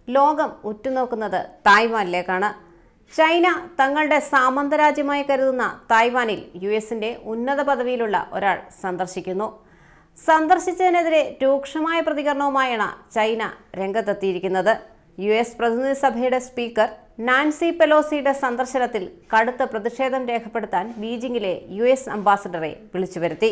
ലോകം ഉറ്റുനോക്കുന്നത് തായ്വാനിലേക്കാണ് ചൈന തങ്ങളുടെ സാമന്തരാജ്യമായി കരുതുന്ന തായ്വാനിൽ യു എസിന്റെ ഉന്നത പദവിയിലുള്ള ഒരാൾ സന്ദർശിക്കുന്നു സന്ദർശിച്ചതിനെതിരെ രൂക്ഷമായ പ്രതികരണവുമായാണ് ചൈന രംഗത്തെത്തിയിരിക്കുന്നത് യു എസ് പ്രതിനിധി സഭയുടെ സ്പീക്കർ നാൻസി പെലോസിയുടെ സന്ദർശനത്തിൽ കടുത്ത പ്രതിഷേധം രേഖപ്പെടുത്താൻ ബീജിംഗിലെ യു എസ് അംബാസഡറെ വിളിച്ചു വരുത്തി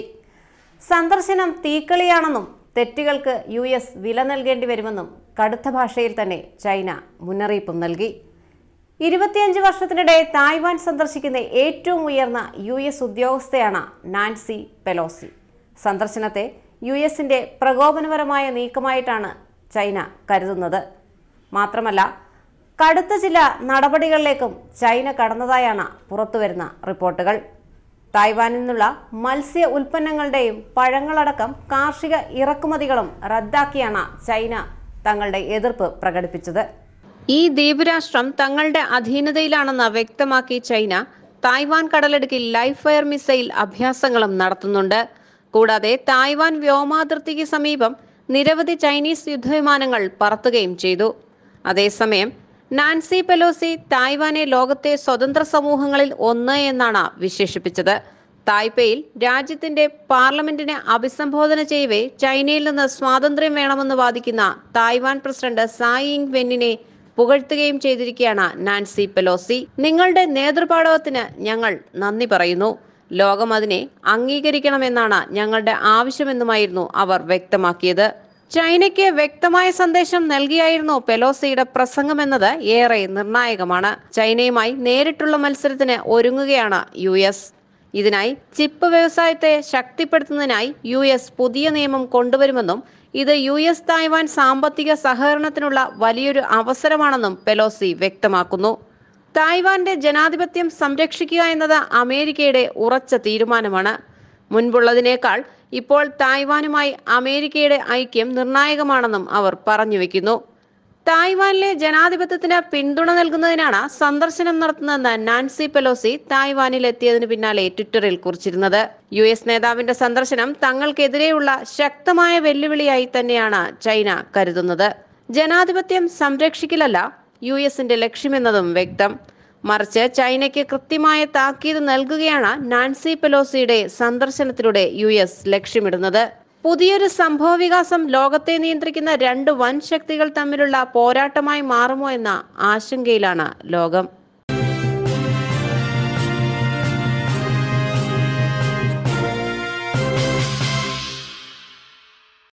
സന്ദർശനം തീക്കളിയാണെന്നും തെറ്റുകൾക്ക് യു എസ് വില നൽകേണ്ടി വരുമെന്നും കടുത്ത ഭാഷയിൽ തന്നെ ചൈന മുന്നറിയിപ്പും നൽകി ഇരുപത്തിയഞ്ച് വർഷത്തിനിടെ തായ്വാൻ സന്ദർശിക്കുന്ന ഏറ്റവും ഉയർന്ന യു എസ് ഉദ്യോഗസ്ഥയാണ് നാൻസി പെലോസി സന്ദർശനത്തെ യു എസിന്റെ പ്രകോപനപരമായ നീക്കമായിട്ടാണ് ചൈന കരുതുന്നത് മാത്രമല്ല കടുത്ത ചില നടപടികളിലേക്കും ചൈന കടന്നതായാണ് പുറത്തുവരുന്ന റിപ്പോർട്ടുകൾ തായ്വാനിൽ നിന്നുള്ള മത്സ്യ ഉൽപ്പന്നങ്ങളുടെയും പഴങ്ങളടക്കം കാർഷിക ഇറക്കുമതികളും റദ്ദാക്കിയാണ് ചൈന തങ്ങളുടെ എതിർപ്പ് പ്രകടിപ്പിച്ചത് ഈ ദ്വീപുരാഷ്ട്രം തങ്ങളുടെ അധീനതയിലാണെന്ന് വ്യക്തമാക്കി ചൈന തായ്വാൻ കടലിടുക്കിൽ ലൈഫ് ഫയർ മിസൈൽ അഭ്യാസങ്ങളും നടത്തുന്നുണ്ട് കൂടാതെ തായ്വാൻ വ്യോമാതിർത്തിക്ക് സമീപം നിരവധി ചൈനീസ് യുദ്ധവിമാനങ്ങൾ പറത്തുകയും ചെയ്തു അതേസമയം നാൻസി പെലോസി തായ്വാനെ ലോകത്തെ സ്വതന്ത്ര സമൂഹങ്ങളിൽ ഒന്ന് എന്നാണ് വിശേഷിപ്പിച്ചത് തായ്പേയിൽ രാജ്യത്തിന്റെ പാർലമെന്റിനെ അഭിസംബോധന ചെയ്യവേ ചൈനയിൽ നിന്ന് സ്വാതന്ത്ര്യം വേണമെന്ന് വാദിക്കുന്ന തായ്വാൻ പ്രസിഡന്റ് സായി ഇങ് വെന്നിനെ പുകഴ്ത്തുകയും ചെയ്തിരിക്കുകയാണ് നാൻസി പെലോസി നിങ്ങളുടെ നേതൃപാടവത്തിന് ഞങ്ങൾ നന്ദി പറയുന്നു ലോകം അതിനെ അംഗീകരിക്കണമെന്നാണ് ഞങ്ങളുടെ ആവശ്യമെന്നുമായിരുന്നു അവർ വ്യക്തമാക്കിയത് ചൈനയ്ക്ക് വ്യക്തമായ സന്ദേശം നൽകിയായിരുന്നു പെലോസിയുടെ പ്രസംഗമെന്നത് ഏറെ നിർണായകമാണ് ചൈനയുമായി നേരിട്ടുള്ള മത്സരത്തിന് ഒരുങ്ങുകയാണ് യു എസ് ഇതിനായി ചിപ്പ് വ്യവസായത്തെ ശക്തിപ്പെടുത്തുന്നതിനായി യു എസ് പുതിയ നിയമം കൊണ്ടുവരുമെന്നും ഇത് യു എസ് തായ്വാൻ സാമ്പത്തിക സഹകരണത്തിനുള്ള വലിയൊരു അവസരമാണെന്നും പെലോസി വ്യക്തമാക്കുന്നു തായ്വാന്റെ ജനാധിപത്യം സംരക്ഷിക്കുക എന്നത് അമേരിക്കയുടെ ഉറച്ച തീരുമാനമാണ് മുൻപുള്ളതിനേക്കാൾ ഇപ്പോൾ തായ്വാനുമായി അമേരിക്കയുടെ ഐക്യം നിർണായകമാണെന്നും അവർ പറഞ്ഞു വെക്കുന്നു തായ്വാനിലെ ജനാധിപത്യത്തിന് പിന്തുണ നൽകുന്നതിനാണ് സന്ദർശനം നടത്തുന്നതെന്ന് നാൻസി പെലോസി തായ്വാനിൽ എത്തിയതിനു പിന്നാലെ ട്വിറ്ററിൽ കുറിച്ചിരുന്നത് യു എസ് നേതാവിന്റെ സന്ദർശനം തങ്ങൾക്കെതിരെയുള്ള ശക്തമായ വെല്ലുവിളിയായി തന്നെയാണ് ചൈന കരുതുന്നത് ജനാധിപത്യം സംരക്ഷിക്കലല്ല യു എസിന്റെ ലക്ഷ്യമെന്നതും വ്യക്തം മറിച്ച് ചൈനയ്ക്ക് കൃത്യമായ താക്കീത് നൽകുകയാണ് നാൻസി പെലോസിയുടെ സന്ദർശനത്തിലൂടെ യു എസ് ലക്ഷ്യമിടുന്നത് പുതിയൊരു സംഭവ വികാസം ലോകത്തെ നിയന്ത്രിക്കുന്ന രണ്ട് വൻ ശക്തികൾ തമ്മിലുള്ള പോരാട്ടമായി മാറുമോ എന്ന ആശങ്കയിലാണ് ലോകം